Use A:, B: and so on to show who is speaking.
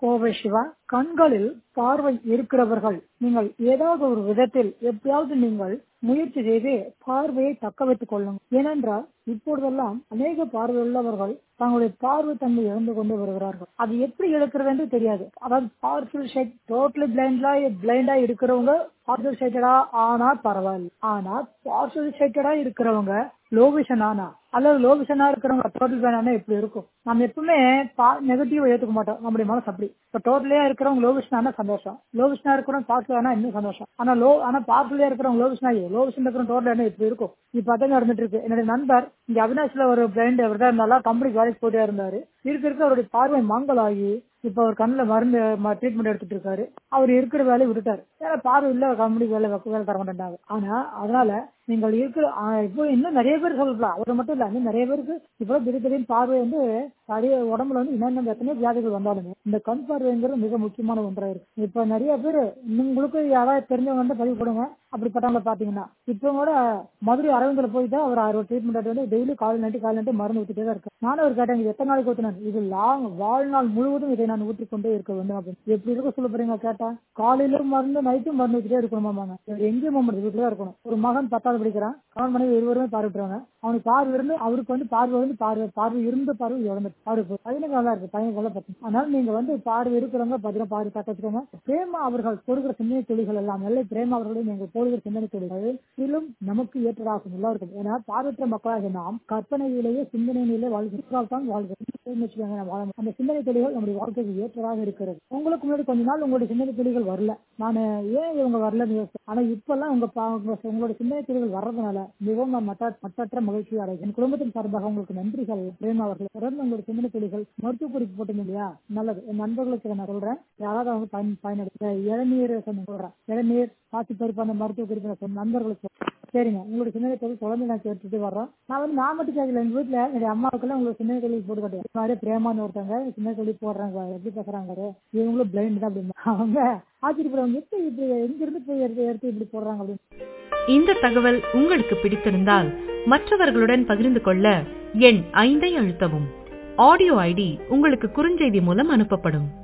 A: கோவை சிவா கண்களில் பார்வை இருக்கிறவர்கள் நீங்கள் ஏதாவது ஒரு விதத்தில் எப்படியாவது நீங்கள் முயற்சி செய்து பார்வையை தக்க வைத்துக் கொள்ளுங்கள் ஏனென்றால் இப்பொழுதெல்லாம் அநேக பார்வை உள்ளவர்கள் தங்களுடைய பார்வை தன்மை இழந்து கொண்டு வருகிறார்கள் அது எப்படி இழக்கிறது என்று தெரியாது அதாவது பார்சல் ஷைட் டோட்டலி பிளைண்டா பிளைண்டா இருக்கிறவங்க பார்சல் ஷைட்டடா ஆனா பரவாயில்ல ஆனா பார்சல் ஷைட்டடா இருக்கிறவங்க லோவிஷன் ஆனா அல்லது லோவிஷனா இருக்கிறவங்க டோட்டல் பிளைண்ட் எப்படி இருக்கும் நம்ம எப்பவுமே நெகட்டிவ் ஏத்துக்க மாட்டோம் நம்முடைய மனசு அப்படி இப்ப டோட்டலியா இருக்கிறவங்க லோவிஷன் ஆனா சந்தோஷம் லோவிஷனா இருக்கிறவங்க பார்சல் ஆனா இன்னும் சந்தோஷம் ஆனா லோ ஆனா பார்சலியா இருக்கிறவங்க லோவிஷனா லோவிஷன் இருக்கிற டோட்டல் என்ன எப்படி இருக்கும் இப்ப அதான் நடந்துட்டு இருக்கு என்னுடைய நண்பர் இங்க அவினாஷ்ல ஒரு பிளைண்ட் அவர் தான் இருந்தாலும் கம்பெனிக்கு வேலைக்கு போயிட்டே இருந்தாரு இருக்க இருக்க அவருடைய பார்வை மங்கலாகி இப்ப அவர் கண்ணுல மருந்து ட்ரீட்மெண்ட் எடுத்துட்டு இருக்காரு அவர் இருக்கிற வேலையை விட்டுட்டாரு ஏன்னா பார்வை இல்ல கம்பெனிக்கு வேலை வேலை தர மாட்டேன்டாங்க ஆனா அதனால நீங்கள் இருக்கிற இப்போ இன்னும் நிறைய பேர் சொல்லலாம் அவர் மட்டும் இல்ல இன்னும் நிறைய பேருக்கு இப்போ திடீர் திடீர்னு பார்வை வந்து நிறைய உடம்புல வந்து இன்னும் எத்தனையோ வியாதிகள் வந்தாலுமே இந்த கண் பார்வைங்கிறது மிக முக்கியமான ஒன்றா இருக்கு இப்ப நிறைய பேர் உங்களுக்கு யாராவது தெரிஞ்சவங்க வந்து பதிவு கொடுங்க அப்படிப்பட்டவங்கள பாத்தீங்கன்னா இப்போ கூட மதுரை அரவிந்தில் போயிட்டு அவர் அவர் ட்ரீட்மெண்ட் வந்து டெய்லி கால் நட்டு கால் நட்டு மருந்து ஊத்திட்டே தான் இருக்கு நானும் அவர் கேட்டேன் எத்தனை நாளைக்கு ஊத்தினேன் இது லாங் வாழ்நாள் முழுவதும் இதை நான் ஊற்றி கொண்டே இருக்க வேண்டும் அப்படின்னு எப்படி இருக்க சொல்ல போறீங்க கேட்டா காலையில மருந்து நைட்டும் மருந்து ஊத்திட்டே இருக்கணுமாங்க எங்கேயும் போக முடியாது வீட்டுல இருக்கணும் ஒரு மகன் பத்தாவது படிக்கிறான் கணவன் மனைவி இருவருமே பார்வைட்டுறாங்க அவனுக்கு பார்வை இருந்து அவருக்கு வந்து பார்வை வந்து பார்வை பார்வை இருந்த பார்வை இழந்து பார்வை பையனுக்கு நல்லா இருக்கு பையனுக்கு நல்லா பத்து அதனால நீங்க வந்து பார்வை இருக்கிறவங்க பத்திரம் பார்வை தக்க வச்சுக்கோங்க பிரேமா அவர்கள் கொடுக்கிற சிந்தனை தொழில்கள் எல்லாம் நல்ல பிரேமா அவர்களையும் நீங்கள் போடுகிற சிந்தனை தொழில்கள் இதிலும் நமக்கு ஏற்றதாகும் எல்லாருக்கும் ஏன்னா பார்வையற்ற மக்களாக நாம் கற்பனையிலேயே சிந்தனையிலே வாழ்கிறதால் தான் வாழ்கிறோம் அந்த சிந்தனை தொழில்கள் நம்முடைய வாழ்க்கைக்கு ஏற்றதாக இருக்கிறது உங்களுக்கு முன்னாடி கொஞ்ச நாள் உங்களுடைய சிந்தனை தொழில்கள் வரல நான் ஏன் இவங்க வரலன்னு ஆனா இப்பெல்லாம் உங்க உங்களுடைய சிந்தனை தொழில்கள் வர்றதுனால மிகவும் நான் மற்றற்ற மகிழ்ச்சி அடைகிறேன் என் குடும்பத்தின் சார்பாக உங்களுக்கு நன்றிகள் பிரேமா அவர்கள் தொடர்ந்து உங்களுடைய சிந்தனை தொழில்கள் மருத்துவ குறிப்பு போட்டீங்க இல்லையா நல்லது என் நண்பர்களுக்கு நான் சொல்றேன் யாராவது அவங்க பயன் பயனடைத்த இளநீர் சொல்றேன் இளநீர் பாசி பருப்பு அந்த மருத்துவ குறிப்பு நண்பர்களுக்கு சரிங்க உங்களுடைய சிந்தனை தொழில் தொடர்ந்து நான் கேட்டுட்டு வர்றோம் நான் வந்து நான் மட்டும் கேட்கல எங்க வீட்டுல என்னுடைய அம்மாவுக்கெல்லாம் உங்களுக்கு சின்ன தொழில் போட்டு கட்டுவேன் மாதிரி பிரேமான்னு ஒருத்தவங்க சின்ன தொழில் போடுறாங்க எப்படி பேசுறாங்க இவங்களும் பிளைண்ட் தான் அப்படின்னு அவங்க ஆச்சரியப்படுவாங்க எப்படி இப்படி எங்க இருந்து போய் எடுத்து எடுத்து இப்படி போடுறாங்க அப்படின்னு
B: இந்த தகவல் உங்களுக்கு பிடித்திருந்தால் மற்றவர்களுடன் பகிர்ந்து கொள்ள எண் ஐந்தை அழுத்தவும் ஆடியோ ஐடி உங்களுக்கு குறுஞ்செய்தி மூலம் அனுப்பப்படும்